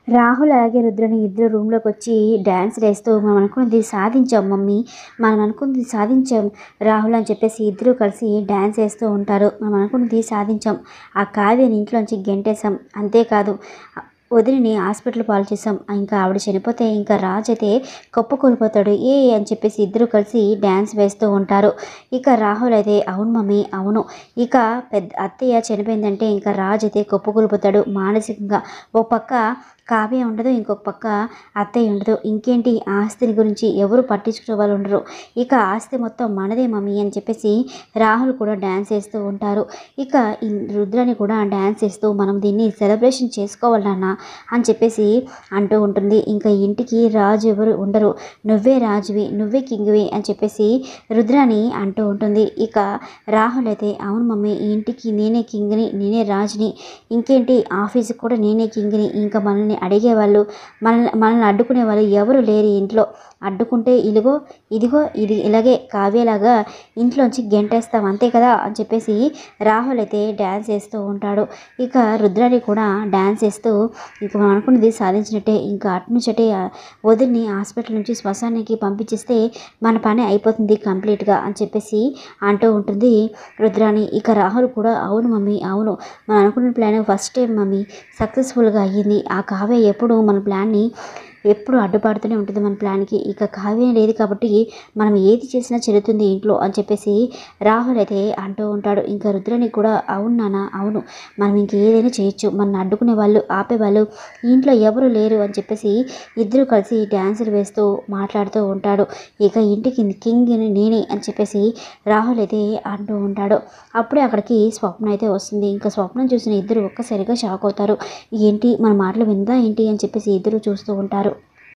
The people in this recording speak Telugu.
రాహుల్ అలాగే రుద్రని ఇద్దరు రూమ్లోకి వచ్చి డ్యాన్స్ వేస్తూ మనం అనుకున్నది సాధించాం మమ్మీ మనం అనుకున్నది సాధించాం రాహుల్ అని చెప్పేసి ఇద్దరు కలిసి డ్యాన్స్ వేస్తూ ఉంటారు మనం అనుకున్నది సాధించాం ఆ కావ్యని ఇంట్లోంచి గెంటేశాం అంతేకాదు వదిలిని హాస్పిటల్ పాలు చేసాం ఇంకా ఆవిడ చనిపోతే ఇంకా రాజ్ అయితే కొప్పు కోల్పోతాడు ఏ అని చెప్పేసి ఇద్దరు కలిసి డ్యాన్స్ వేస్తూ ఉంటారు ఇక రాహుల్ అయితే అవును మమ్మీ అవును ఇక పెద్ద అత్తయ్య చనిపోయిందంటే ఇంకా రాజ్ అయితే కొప్పు కోల్పోతాడు మానసికంగా ఓ పక్క కావ్య ఉండదు ఇంకొక పక్క అత్తయ్య ఉండదు ఇంకేంటి ఆస్తిని గురించి ఎవరు పట్టించుకునే వాళ్ళు ఉండరు ఇక ఆస్తి మొత్తం మనదే మమ్మీ అని చెప్పేసి రాహుల్ కూడా డ్యాన్స్ వేస్తూ ఉంటారు ఇక ఈ రుద్రని కూడా డ్యాన్స్ వేస్తూ మనం దీన్ని సెలబ్రేషన్ చేసుకోవాలి నాన్న అని చెప్పేసి అంటూ ఉంటుంది ఇంకా ఇంటికి రాజు ఎవరు ఉండరు నువ్వే రాజువి నువ్వే కింగ్వి అని చెప్పేసి రుద్రాని అంటూ ఉంటుంది ఇక రాహుల్ అయితే అవును మమ్మీ ఈ ఇంటికి నేనే కింగ్ని నేనే రాజుని ఇంకేంటి ఆఫీస్కి కూడా నేనే కింగ్ని ఇంకా మనల్ని అడిగేవాళ్ళు మనల్ని మనల్ని అడ్డుకునే వాళ్ళు ఎవరు లేరు ఈ ఇంట్లో అడ్డుకుంటే ఇదిగో ఇదిగో ఇది ఇలాగే కావ్యలాగా ఇంట్లోంచి గెంటేస్తాం అంతే కదా అని చెప్పేసి రాహుల్ అయితే డ్యాన్స్ వేస్తూ ఉంటాడు ఇక రుద్రాని కూడా డ్యాన్స్ వేస్తూ ఇక మనం అనుకున్నది సాధించినట్టే ఇంకా అటునుంచటే వదిలిని హాస్పిటల్ నుంచి శ్మశానానికి పంపించేస్తే మన పని అయిపోతుంది కంప్లీట్గా అని చెప్పేసి అంటూ ఉంటుంది రుద్రాని ఇక రాహుల్ కూడా అవును మమ్మీ అవును మనం అనుకున్న ప్లాన్ ఫస్ట్ టైం మమ్మీ సక్సెస్ఫుల్గా అయ్యింది ఆ కావ్య ఎప్పుడు మన ప్లాన్ని ఎప్పుడు అడ్డుపడుతూనే ఉంటుంది మన ప్లాన్కి ఇక కావ్యం లేదు కాబట్టి మనం ఏది చేసినా చెల్లుతుంది ఇంట్లో అని చెప్పేసి రాహుల్ అయితే అంటూ ఉంటాడు ఇంకా రుద్రని కూడా అవును నాన్న అవును మనం ఇంక ఏదైనా చేయొచ్చు మన అడ్డుకునే వాళ్ళు ఆపేవాళ్ళు ఈ ఇంట్లో ఎవరు లేరు అని చెప్పేసి ఇద్దరు కలిసి డ్యాన్సులు వేస్తూ మాట్లాడుతూ ఉంటాడు ఇక ఇంటికి కింగ్ నేనే అని చెప్పేసి రాహుల్ అయితే అంటూ ఉంటాడు అప్పుడే అక్కడికి స్వప్న అయితే వస్తుంది ఇంకా స్వప్నం చూసిన ఇద్దరు ఒక్కసారిగా షాక్ అవుతారు ఏంటి మన మాటలు విందా ఏంటి అని చెప్పేసి ఇద్దరు చూస్తూ ఉంటారు